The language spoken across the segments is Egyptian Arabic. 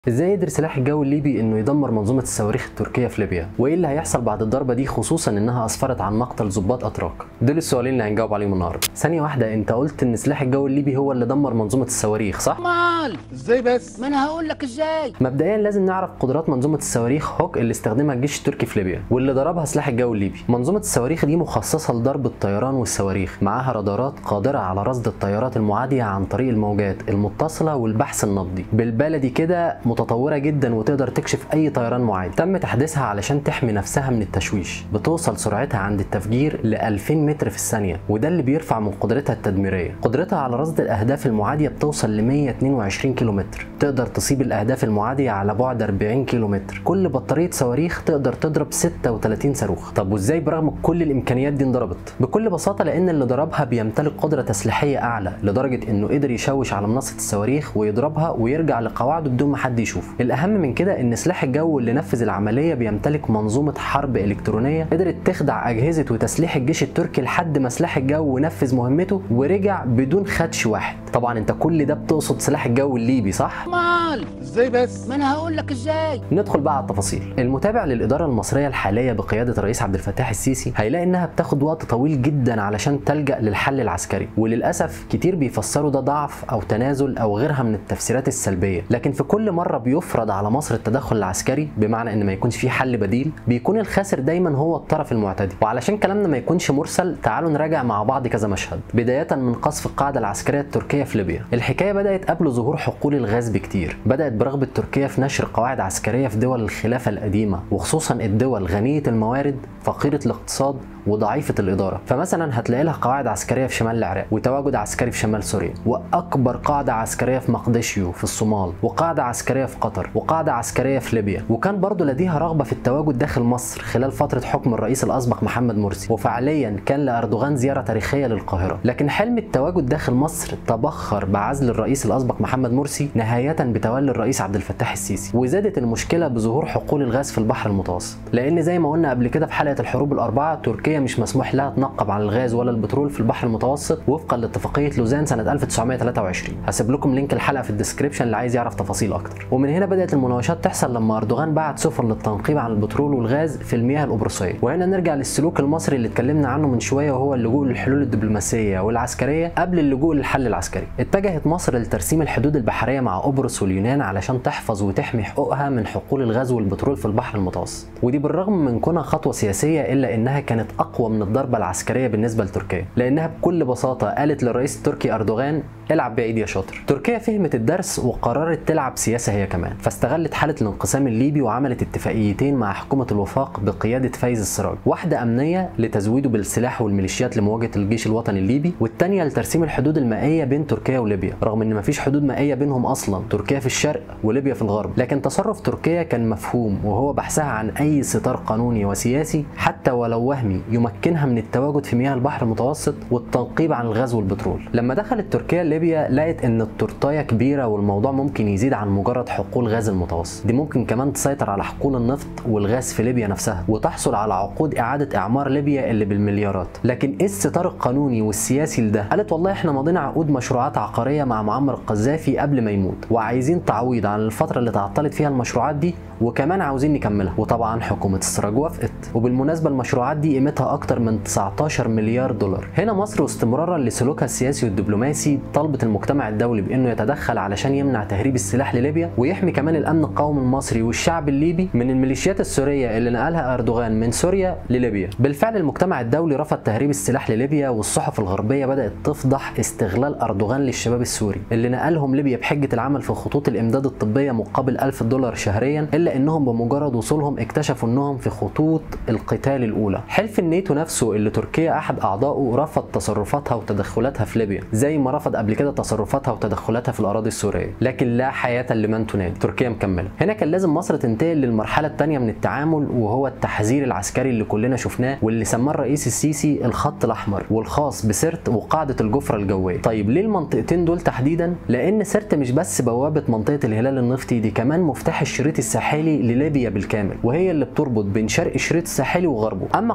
ازاي قدر سلاح الجو الليبي انه يدمر منظومه الصواريخ التركيه في ليبيا وايه اللي هيحصل بعد الضربه دي خصوصا انها اسفرت عن مقتل ضباط اتراك دول السؤالين اللي هنجاوب عليهم النهارده ثانيه واحده انت قلت ان سلاح الجو الليبي هو اللي دمر منظومه الصواريخ صح مال ازاي بس ما انا هقول لك ازاي مبدئيا لازم نعرف قدرات منظومه الصواريخ هوك اللي استخدمها الجيش التركي في ليبيا واللي ضربها سلاح الجو الليبي منظومه الصواريخ دي مخصصه لضرب الطيران والصواريخ معاها رادارات قادره على رصد الطيارات المعاديه عن طريق الموجات المتصله والبحث النبضي بالبلدي كده متطوره جدا وتقدر تكشف اي طيران معادي تم تحديثها علشان تحمي نفسها من التشويش بتوصل سرعتها عند التفجير ل 2000 متر في الثانيه وده اللي بيرفع من قدرتها التدميريه قدرتها على رصد الاهداف المعاديه بتوصل ل 122 كيلومتر تقدر تصيب الاهداف المعاديه على بعد 40 كيلومتر كل بطاريه صواريخ تقدر تضرب 36 صاروخ طب وازاي برغم كل الامكانيات دي انضربت بكل بساطه لان اللي ضربها بيمتلك قدره تسليحيه اعلى لدرجه انه قدر يشوش على منصه الصواريخ ويضربها ويرجع لقواعده بدون ما حد يشوف الاهم من كده ان سلاح الجو اللي نفذ العمليه بيمتلك منظومه حرب الكترونيه قدرت تخدع اجهزه وتسليح الجيش التركي لحد ما سلاح الجو نفذ مهمته ورجع بدون خدش واحد طبعا انت كل ده بتقصد سلاح الجو الليبي صح مال ازاي بس ما انا هقول لك ازاي ندخل بقى على التفاصيل المتابع للإدارة المصرية الحالية بقيادة الرئيس عبد الفتاح السيسي هيلاقي إنها بتاخد وقت طويل جدا علشان تلجأ للحل العسكري وللأسف كتير بيفسروا ده ضعف أو تنازل أو غيرها من التفسيرات السلبية لكن في كل مرة بيفرض على مصر التدخل العسكري بمعنى إن ما يكونش فيه حل بديل بيكون الخاسر دايما هو الطرف المعتدي وعلشان كلامنا ما يكونش مرسل تعالوا نراجع مع بعض كذا مشهد بداية من قصف القاعدة العسكرية التركية في ليبيا الحكاية بدأت قبل ظهور حقول الغاز بكتير بدأت برغبة تركيا في نشر قواعد عسكرية في دول الخلافة القديمة وخصوصا الدول غنية الموارد فقيرة الاقتصاد وضعيفة الإدارة فمثلا هتلاقي لها قواعد عسكرية في شمال العراق وتواجد عسكري في شمال سوريا وأكبر قاعدة عسكرية في مقدشيو في الصومال وقاعدة عسكرية في قطر وقاعدة عسكرية في ليبيا وكان برضو لديها رغبة في التواجد داخل مصر خلال فترة حكم الرئيس الأسبق محمد مرسي وفعليا كان لأردوغان زيارة تاريخية للقاهرة لكن حلم التواجد داخل مصر تبخر بعزل الرئيس الأسبق محمد مرسي نهاية بتولي الرئيس عبد الفتاح السيسي وزادت المشكلة بظهور حقول الغاز في البحر المتوسط لأن زي ما قلنا قبل كده في حلقة الحروب الأربعة تركيا مش مسموح لها تنقب عن الغاز ولا البترول في البحر المتوسط وفقا لاتفاقية لوزان سنة 1923 هسيب لكم لينك الحلقة في الديسكريبشن اللي عايز يعرف تفاصيل أكتر ومن هنا بدأت المناوشات تحصل لما أردوغان بعت سفن للتنقيب عن البترول والغاز في المياه القبرصية وهنا نرجع للسلوك المصري اللي اتكلمنا عنه من شوية وهو اللجوء للحلول الدبلوماسية والعسكرية قبل اللجوء للحل العسكري اتجهت مصر لترسيم الحدود البحرية مع قبرص واليونان علشان تحفظ وتحمي حقوقها من حقول الغاز والبترول في البحر المتوسط ودي بالرغم من كونها خطوة سياسية إلا إنها كانت أقوى من الضربة العسكرية بالنسبة لتركيا لأنها بكل بساطة قالت للرئيس التركي أردوغان العب بعيد يا شاطر تركيا فهمت الدرس وقررت تلعب سياسة هي كمان فاستغلت حالة الانقسام الليبي وعملت اتفاقيتين مع حكومة الوفاق بقيادة فايز السراج واحدة أمنية لتزويده بالسلاح والميليشيات لمواجهة الجيش الوطني الليبي والتانية لترسيم الحدود المائية بين تركيا وليبيا رغم ان مفيش حدود مائية بينهم أصلا تركيا في الشرق وليبيا في الغرب لكن تصرف تركيا كان مفهوم وهو بحثها عن أي ستار قانوني وسياسي حتى ولو وهمي يمكنها من التواجد في مياه البحر المتوسط والتنقيب عن الغاز والبترول لما دخلت تركيا ليبيا لقت ان التورتايه كبيره والموضوع ممكن يزيد عن مجرد حقول غاز المتوسط دي ممكن كمان تسيطر على حقول النفط والغاز في ليبيا نفسها وتحصل على عقود اعاده اعمار ليبيا اللي بالمليارات لكن ايه الستار القانوني والسياسي لده قالت والله احنا ماضيين عقود مشروعات عقاريه مع معمر القذافي قبل ما يموت وعايزين تعويض عن الفتره اللي تعطلت فيها المشروعات دي وكمان عاوزين نكملها وطبعا حكومه السراج وافقت وبالمناسبه المشروعات دي قيمتها اكتر من 19 مليار دولار هنا مصر واستمرارا لسلوكها السياسي والدبلوماسي طلبت المجتمع الدولي بانه يتدخل علشان يمنع تهريب السلاح لليبيا ويحمي كمان الامن القومي المصري والشعب الليبي من الميليشيات السوريه اللي نقلها اردوغان من سوريا لليبيا بالفعل المجتمع الدولي رفض تهريب السلاح لليبيا والصحف الغربيه بدات تفضح استغلال اردوغان للشباب السوري اللي نقلهم ليبيا بحجه العمل في خطوط الامداد الطبيه مقابل 1000 دولار شهريا الا انهم بمجرد وصولهم اكتشفوا انهم في خطوط القتال الاولى حلف الناتو نفسه اللي تركيا احد اعضائه رفض تصرفاتها وتدخلاتها في ليبيا زي ما رفض قبل كده تصرفاتها وتدخلاتها في الاراضي السوريه لكن لا حياه لمن تنادي تركيا مكمله هنا كان لازم مصر تنتقل للمرحله الثانيه من التعامل وهو التحذير العسكري اللي كلنا شفناه واللي سماه الرئيس السيسي الخط الاحمر والخاص بسرت وقاعده الجفره الجويه طيب ليه المنطقتين دول تحديدا لان سرت مش بس بوابه منطقه الهلال النفطي دي كمان مفتاح الشريط الساحلي لليبيا بالكامل وهي اللي بتربط بين شرق الشريط الساحلي وغربه اما قاعده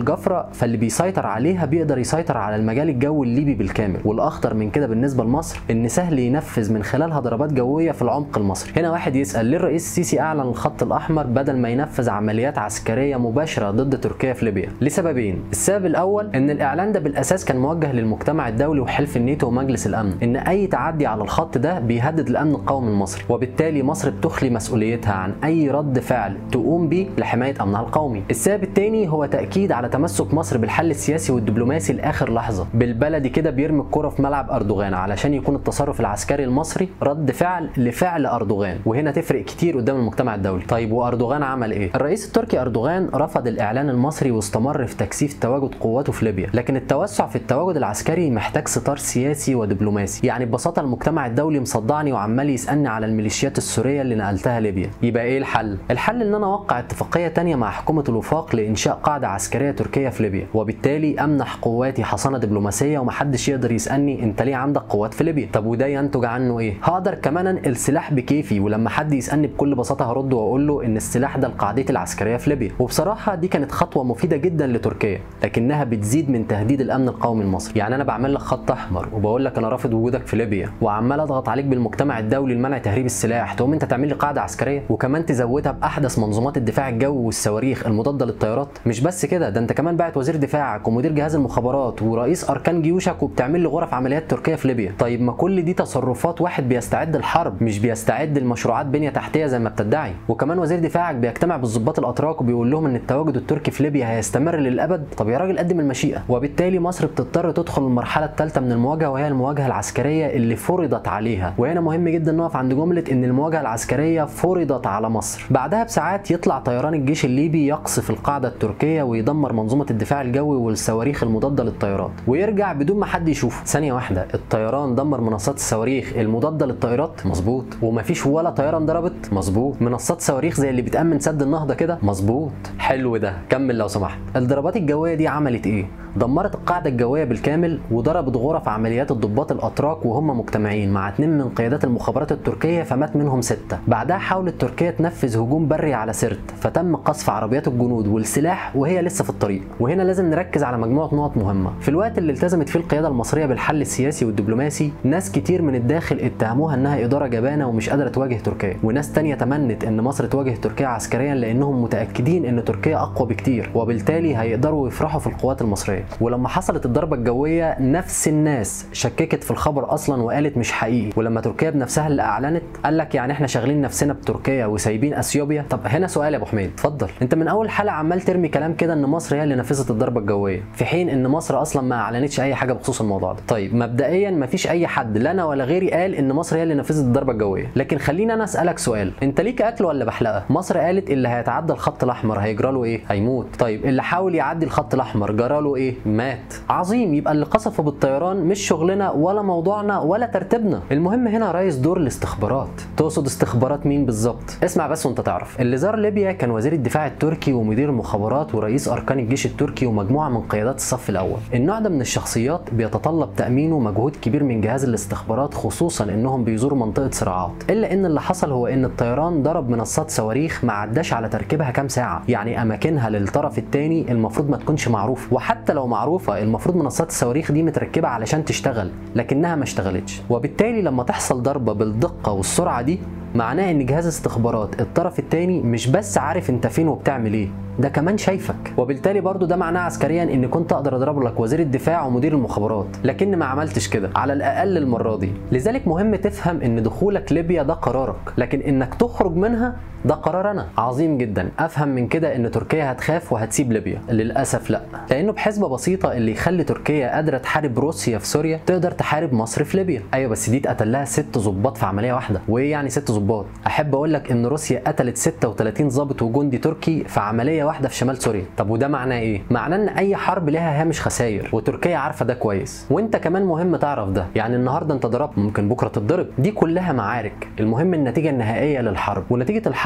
الجفره فاللي بيسيطر عليها بيقدر يسيطر على المجال الجوي الليبي بالكامل والاخطر من كده بالنسبه لمصر ان سهل ينفذ من خلالها ضربات جويه في العمق المصري هنا واحد يسال ليه الرئيس السيسي اعلن الخط الاحمر بدل ما ينفذ عمليات عسكريه مباشره ضد تركيا في ليبيا لسببين السبب الاول ان الاعلان ده بالاساس كان موجه للمجتمع الدولي وحلف الناتو ومجلس الامن ان اي تعدي على الخط ده بيهدد الامن القومي المصري وبالتالي مصر بتخلي مسؤوليتها عن اي رد فعل تقوم بيه لحمايه امنها القومي السبب الثاني هو تاكيد على تمسك مصر بالحل السياسي والدبلوماسي لاخر لحظه بالبلدي كده بيرمي الكره في ملعب اردوغان علشان يكون التصرف العسكري المصري رد فعل لفعل اردوغان وهنا تفرق كتير قدام المجتمع الدولي طيب واردوغان عمل ايه الرئيس التركي اردوغان رفض الاعلان المصري واستمر في تكثيف تواجد قواته في ليبيا لكن التوسع في التواجد العسكري محتاج ستار سياسي ودبلوماسي يعني ببساطه المجتمع الدولي مصدعني وعمال يسالني على الميليشيات السوريه اللي نقلتها ليبيا يبقى ايه الحل الحل ان انا اوقع اتفاقيه تانية مع حكومه الوفاق لانشاء قاعده عسكريه تركيه في ليبيا وبالتالي امنح قواتي حصانه دبلوماسيه ومحدش يقدر يسالني انت ليه عندك قوات في ليبيا طب وده ينتج عنه ايه هقدر كمان انقل سلاح بكيفي ولما حد يسالني بكل بساطه هرد واقول له ان السلاح ده لقاعدتي العسكريه في ليبيا وبصراحه دي كانت خطوه مفيده جدا لتركيا لكنها بتزيد من تهديد الامن القومي المصري يعني انا بعمل لك خط احمر وبقول لك انا رافض وجودك في ليبيا وعمال اضغط عليك بالمجتمع الدولي لمنع تهريب السلاح تقوم انت تعمل لي قاعده عسكريه وكمان تزودها باحدث منظومات الدفاع الجوي والصواريخ المضاده للطيارات مش بس كده ده انت كمان بعت وزير دفاعك ومدير جهاز المخابرات ورئيس اركان جيوشك وبتعمل لي غرف عمليات تركيا في ليبيا طيب ما كل دي تصرفات واحد بيستعد الحرب مش بيستعد لمشروعات بنيه تحتيه زي ما بتدعي وكمان وزير دفاعك بيجتمع بالضباط الاتراك وبيقول لهم ان التواجد التركي في ليبيا هيستمر للابد طب يا راجل قدم المشيئه وبالتالي مصر بتضطر تدخل المرحله الثالثه من المواجهه وهي المواجهه العسكريه اللي فرضت عليها وهنا مهم جدا نقف عند جمله ان المواجهه العسكريه فرضت على مصر بعدها بساعات يطلع طيران الجيش الليبي يقصف القاعده التركيه ويدمر منظومه الدفاع الجوي والصواريخ المضاده للطيارات ويرجع بدون ما حد يشوفه ثانيه واحده الطيران دمر منصات الصواريخ المضاده للطائرات مظبوط ومفيش ولا طياره ضربت مظبوط منصات صواريخ زي اللي بتامن سد النهضه كده مظبوط حلو ده كمل لو سمحت الضربات الجويه دي عملت ايه دمرت القاعده الجويه بالكامل وضربت غرف عمليات الضباط الاتراك وهم مجتمعين مع اتنين من قيادات المخابرات التركيه فمات منهم سته بعدها حاولت تركيا تنفذ هجوم بري على سرت فتم قصف عربيات الجنود والسلاح وهي لسه في الطريق وهنا لازم نركز على مجموعه نقط مهمه في الوقت اللي التزمت فيه القياده المصريه بالحل السياسي والدبلوماسي ناس كتير من الداخل اتهموها انها اداره جبانه ومش قادره تواجه تركيا وناس تانية تمنت ان مصر تواجه تركيا عسكريا لانهم متاكدين ان تركيا اقوى بكتير وبالتالي هيقدروا يفرحوا في القوات المصريه ولما حصلت الضربه الجويه نفس الناس شككت في الخبر اصلا وقالت مش حقيقي ولما تركيا بنفسها اللي اعلنت قال لك يعني احنا شاغلين نفسنا بتركيا وسايبين اثيوبيا طب هنا سؤال يا ابو حميد اتفضل انت من اول حلقه عمال ترمي كلام كده ان مصر هي اللي نفذت الضربه الجويه في حين ان مصر اصلا ما اعلنتش اي حاجه بخصوص الموضوع ده طيب مبدئيا ما فيش اي حد لا انا ولا غيري قال ان مصر هي اللي نفذت الضربه الجويه لكن خليني انا اسالك سؤال انت ليك اكل ولا بحلقه مصر قالت اللي هيتعدى الخط الاحمر هيجرى له ايه هيموت طيب اللي حاول يعدي الخط الاحمر جرى له ايه مات عظيم يبقى اللي قصفوا بالطيران مش شغلنا ولا موضوعنا ولا ترتيبنا المهم هنا يا ريس دور الاستخبارات تقصد استخبارات مين بالظبط اسمع بس وانت تعرف اللي زار ليبيا كان وزير الدفاع التركي ومدير المخابرات ورئيس اركان الجيش التركي ومجموعه من قيادات الصف الاول النوع ده من الشخصيات بيتطلب تامينه مجهود كبير من جهاز الاستخبارات خصوصا انهم بيزوروا منطقه صراعات الا ان اللي حصل هو ان الطيران ضرب منصات صواريخ ما عداش على تركيبها كام ساعه يعني اماكنها للطرف الثاني المفروض ما تكونش معروفه وحتى لو معروفه المفروض منصات الصواريخ دي متركبه علشان تشتغل لكنها ما اشتغلتش وبالتالي لما تحصل ضربه بالدقه والسرعه دي معناه ان جهاز استخبارات الطرف الثاني مش بس عارف انت فين وبتعمل ايه ده كمان شايفك وبالتالي برضو ده معناه عسكريا ان كنت اقدر اضرب لك وزير الدفاع ومدير المخابرات لكن ما عملتش كده على الاقل المره دي لذلك مهم تفهم ان دخولك ليبيا ده قرارك لكن انك تخرج منها ده قرار انا عظيم جدا افهم من كده ان تركيا هتخاف وهتسيب ليبيا للاسف لا لانه بحسبه بسيطه اللي يخلي تركيا قادره تحارب روسيا في سوريا تقدر تحارب مصر في ليبيا ايوه بس دي اتقتل لها ست ظباط في عمليه واحده وايه يعني ست ظباط احب اقول لك ان روسيا قتلت 36 ضابط وجندي تركي في عمليه واحده في شمال سوريا طب وده معناه ايه معناه ان اي حرب لها هامش خسائر وتركيا عارفه ده كويس وانت كمان مهم تعرف ده يعني النهارده انت ضربت ممكن بكره تتضرب دي كلها معارك المهم النتيجه النهائيه للحرب ونتيجه الحرب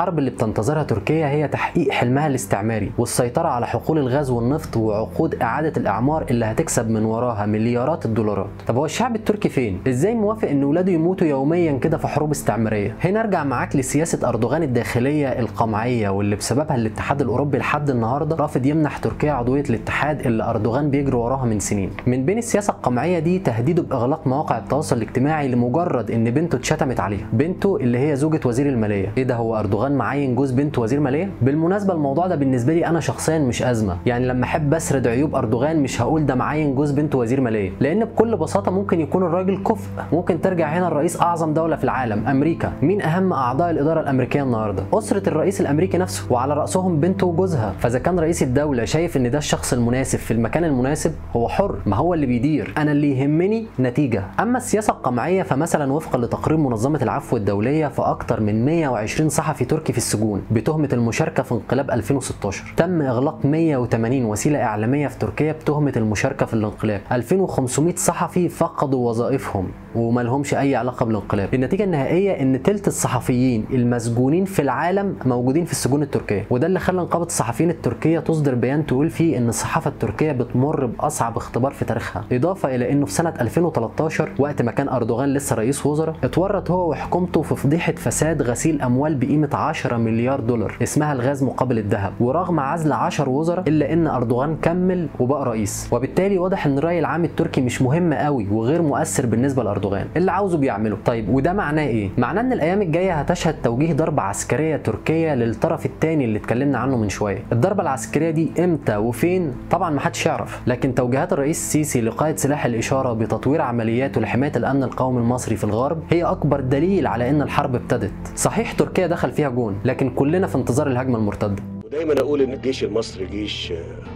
الحرب اللي بتنتظرها تركيا هي تحقيق حلمها الاستعماري والسيطرة على حقول الغاز والنفط وعقود إعادة الإعمار اللي هتكسب من وراها مليارات الدولارات طب هو الشعب التركي فين؟ إزاي موافق إن ولاده يموتوا يوميا كده في حروب استعمارية؟ هنا أرجع معاك لسياسة أردوغان الداخلية القمعية واللي بسببها الاتحاد الأوروبي لحد النهاردة رافض يمنح تركيا عضوية الاتحاد اللي أردوغان بيجري وراها من سنين من بين السياسة القمعية دي تهديده بإغلاق مواقع التواصل الاجتماعي لمجرد إن بنته اتشتمت عليها بنته اللي هي زوجة وزير المالية إيه ده هو أردوغان معين جوز بنته وزير مالية؟ بالمناسبة الموضوع ده بالنسبة لي أنا شخصيا مش أزمة يعني لما أحب أسرد عيوب أردوغان مش هقول ده معين جوز بنته وزير مالية لأن بكل بساطة ممكن يكون الراجل كفء ممكن ترجع هنا الرئيس أعظم دولة في العالم أمريكا مين أهم أعضاء الإدارة الأمريكية النهاردة؟ أسرة الرئيس الأمريكي نفسه وعلى رأسهم بنته وجوزها فإذا كان رئيس الدولة شايف إن ده الشخص المناسب في المكان المناسب هو حر ما هو اللي بيدير أنا اللي يهمني نتيجة أما السياسة القمعية فمثلا وفقا لتقرير منظمة العفو الدولية فأكثر من 120 صحفي تركي في السجون بتهمة المشاركة في انقلاب 2016 تم إغلاق 180 وسيلة إعلامية في تركيا بتهمة المشاركة في الانقلاب 2500 صحفي فقدوا وظائفهم وما لهمش اي علاقه بالانقلاب النتيجه النهائيه ان تلت الصحفيين المسجونين في العالم موجودين في السجون التركيه وده اللي خلى نقابه الصحفيين التركيه تصدر بيان تقول فيه ان الصحافه التركيه بتمر باصعب اختبار في تاريخها اضافه الى انه في سنه 2013 وقت ما كان اردوغان لسه رئيس وزراء اتورط هو وحكومته في فضيحه فساد غسيل اموال بقيمه 10 مليار دولار اسمها الغاز مقابل الذهب ورغم عزل 10 وزراء الا ان اردوغان كمل وبقى رئيس وبالتالي واضح ان الراي العام التركي مش مهم قوي وغير مؤثر بالنسبه لاردوغان اللي عاوزه بيعمله طيب وده معناه ايه معناه ان الايام الجايه هتشهد توجيه ضربه عسكريه تركيه للطرف الثاني اللي اتكلمنا عنه من شويه الضربه العسكريه دي امتى وفين طبعا ما حدش يعرف لكن توجيهات الرئيس السيسي لقائد سلاح الاشاره بتطوير عملياته لحمايه الامن القومي المصري في الغرب هي اكبر دليل على ان الحرب ابتدت صحيح تركيا دخل فيها جون لكن كلنا في انتظار الهجمه المرتده ودايما اقول ان الجيش المصري جيش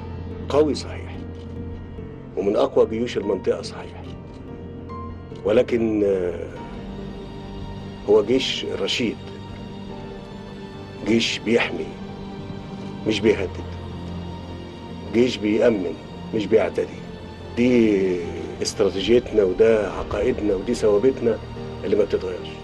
قوي صحيح ومن اقوى جيوش المنطقه صحيح ولكن هو جيش رشيد جيش بيحمي مش بيهدد جيش بيأمن مش بيعتدي دي استراتيجيتنا وده عقائدنا ودي ثوابتنا اللي ما بتتغيرش